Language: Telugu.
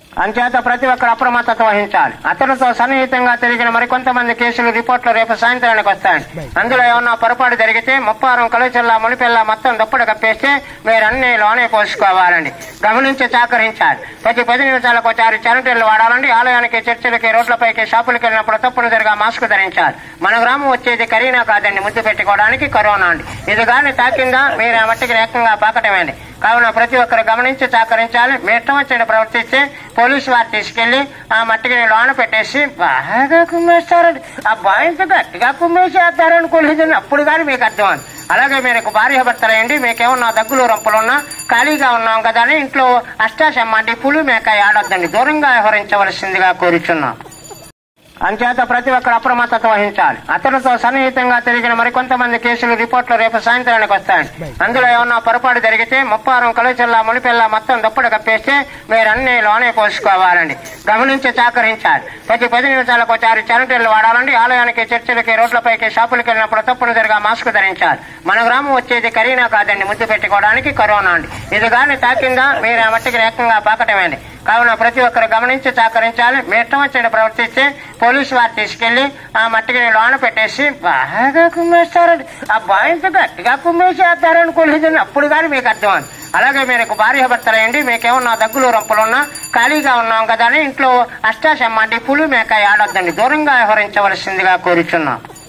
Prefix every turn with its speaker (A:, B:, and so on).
A: అంచేత ప్రతి ఒక్కరు అప్రమత్తత వహించాలి అతడితో సన్నిహితంగా తిరిగిన మరికొంతమంది కేసులు రిపోర్ట్లు రేపు సాయంత్రానికి వస్తాయండి అందులో ఏమన్నా పొరపాటు జరిగితే ముప్పారం కలుచల్లా మునిపిల్ల మొత్తం దుప్పటి కప్పేస్తే మీరు అన్ని లోనే పోసుకోవాలండి గమనించి సహకరించాలి ప్రతి పది నిమిషాలకు ఒకసారి శానిటైర్లు వాడాలండి ఆలయానికి చర్చిలకి రోడ్లపైకి షాపులకి వెళ్ళినప్పుడు తప్పనిసరిగా మాస్క్ ధరించాలి మన గ్రామం వచ్చేది కరీనా కాదండి ముద్దు పెట్టుకోవడానికి కరోనా అండి ఇది కానీ తాకిందా మీరు ఆ మట్టికి ఏకంగా పాకటమేండి కావున ప్రతి ఒక్కరు గమనించి సహకరించాలి మీ ఇష్టం వచ్చిన ప్రవర్తిస్తే పోలీసు వారు తీసుకెళ్లి ఆ మట్టికి లోన పెట్టేసి బాగా కుమ్మేస్తారండి ఆ బాయింత గట్టిగా కుమ్మేసేస్తారనుకోలేదండి అప్పుడు కానీ మీకు అర్థం అవుతుంది. అలాగే మీరు భార్య భర్తలయండి మీకేమన్నా దగ్గులు రంపులున్నా ఖాళీగా ఉన్నాం కదా అని ఇంట్లో అష్టాశమ్మండి పులి మేక ఆడొద్దండి దూరంగా వ్యవహరించవలసిందిగా కోరుచున్నాం అంచేత ప్రతి ఒక్కరు అప్రమత్తత వహించాలి అతడితో సన్నిహితంగా తిరిగిన మరికొంతమంది కేసులు రిపోర్ట్లు రేపు సాయంత్రానికి వస్తాయండి అందులో ఏమన్నా పొరపాటు జరిగితే ముప్పారం కలుచల్లా మునిపిల్ల మొత్తం దుప్పటి కప్పేస్తే మీరు అన్ని లోనే పోసుకోవాలండి గమనించి సహకరించాలి ప్రతి పది నిమిషాలకు ఒకసారి శానిటైర్లు వాడాలండి ఆలయానికి చర్చిలకి రోడ్లపైకి షాపులకి వెళ్ళినప్పుడు తప్పనిసరిగా మాస్క్ ధరించాలి మన గ్రామం వచ్చేది కరీనా కాదండి ముద్దు పెట్టుకోవడానికి కరోనా అండి ఇది కానీ తాకిందా మీరు ఆ మట్టికి ఏకంగా పాకటమేండి కావున ప్రతి ఒక్కరు గమనించి సహకరించాలి మీ ఇష్టం వచ్చిన ప్రవర్తిస్తే పోలీసు వారు తీసుకెళ్లి ఆ మట్టికి లోన పెట్టేసి బాగా కుమ్మేస్తారండి ఆ బాయింత గట్టిగా కుమ్మేసేస్తారనుకోలేదండి అప్పుడు కానీ మీకు అర్థం అవుతుంది. అలాగే మీరు భార్య భర్తలయండి మీకేమన్నా దగ్గులు రంపులున్నా ఖాళీగా ఉన్నాం కదా అని ఇంట్లో అష్టాశమ్మండి పులి మేక ఆడొద్దండి దూరంగా వ్యవహరించవలసిందిగా కోరుచున్నాం